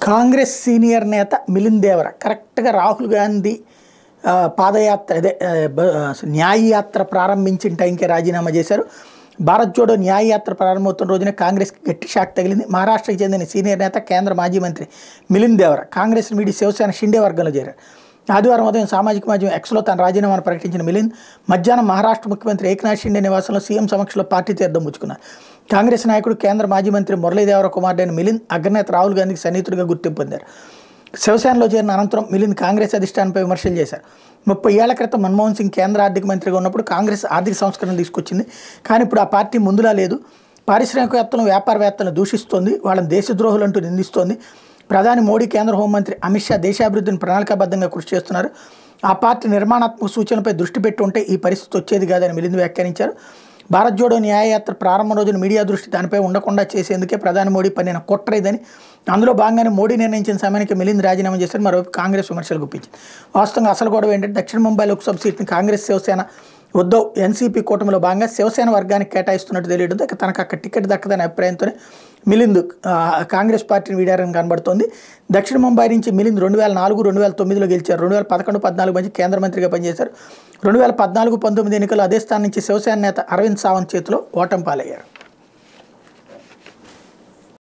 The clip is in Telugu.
కాంగ్రెస్ సీనియర్ నేత మిలింద్ దేవర కరెక్ట్గా రాహుల్ గాంధీ ఆ, పాదయాత్ర అదే ఆ, బ- ఆ, న్యాయ యాత్ర ప్రారంభించిన టైంకే రాజీనామా చేశారు భారత్ జోడో న్యాయ యాత్ర ప్రారంభమవుతున్న రోజున కాంగ్రెస్కి గట్టి షాక్ తగిలింది మహారాష్ట్రకి చెందిన సీనియర్ నేత కేంద్ర మాజీ మంత్రి మిలింద్ దేవర కాంగ్రెస్ వీడి శివసేన షిండే వర్గంలో చేరారు ఆదివారం ఉదయం సామాజిక మాధ్యమం ఎక్స్లో తన రాజీనామాను ప్రకటించిన మిలింద్ మధ్యాహ్నం మహారాష్ట్ర ముఖ్యమంత్రి ఏక్నాథ్ షిండే నివాసంలో సీఎం సమక్షంలో పార్టీ తీర్థం పుచ్చుకున్నారు కాంగ్రెస్ నాయకుడు కేంద్ర మాజీ మంత్రి మురళీదేవర కుమారుడైన మిలింద్ అగ్రనేత రాహుల్ గాంధీకి సన్నిహితుడిగా గుర్తింపు పొందారు శివసేనలో చేరిన అనంతరం మిలింద్ కాంగ్రెస్ అధిష్టానంపై విమర్శలు చేశారు ముప్పై ఏళ్ల క్రితం మన్మోహన్ సింగ్ కేంద్ర ఆర్థిక మంత్రిగా ఉన్నప్పుడు కాంగ్రెస్ ఆర్థిక సంస్కరణ తీసుకొచ్చింది కానీ ఇప్పుడు ఆ పార్టీ ముందులా లేదు పారిశ్రామికవేత్తలను వ్యాపారవేత్తలను దూషిస్తోంది వాళ్ళని దేశద్రోహులంటూ నిందిస్తోంది ప్రధాని మోడీ కేంద్ర హోంమంత్రి అమిత్ షా దేశాభివృద్ధిని ప్రణాళికాబద్ధంగా కృషి చేస్తున్నారు ఆ పార్టీ నిర్మాణాత్మక సూచనలపై దృష్టి పెట్టి ఉంటే ఈ పరిస్థితి వచ్చేది కాదని మిలింద్ వ్యాఖ్యానించారు భారత్ జోడో న్యాయయాత్ర ప్రారంభ రోజున మీడియా దృష్టి దానిపై ఉండకుండా చేసేందుకే ప్రధాని మోడీ పన్నిన కుట్ర ఇదని అందులో భాగంగానే మోడీ నిర్ణయించిన సమయానికి మిలింద్ రాజీనామా చేశారు మరోవైపు కాంగ్రెస్ విమర్శలు గుప్పించింది వాస్తవంగా అసలు గొడవ ఏంటంటే దక్షిణ ముంబై లోక్సభ సీట్ని కాంగ్రెస్ శివసేన ఉద్దవ్ ఎన్సీపీ కూటమిలో భాగంగా శివసేన వర్గానికి కేటాయిస్తున్నట్టు తెలియడంతో ఇక తనకు అక్కడ టికెట్ దక్కదనే అభిప్రాయంతోనే మిలింద్ ఆ, కాంగ్రెస్ పార్టీని వీడారని కనబడుతోంది దక్షిణ ముంబై నుంచి మిలింద్ రెండు వేల నాలుగు రెండు వేల తొమ్మిదిలో గెలిచారు రెండు వేల పదకొండు పద్నాలుగు మధ్య కేంద్ర మంత్రిగా పనిచేశారు రెండు వేల పద్నాలుగు పంతొమ్మిది ఎన్నికల్లో అదే స్థానం నుంచి శివసేన నేత అరవింద్ సావంత్ చేతిలో ఓటమి పాలయ్యారు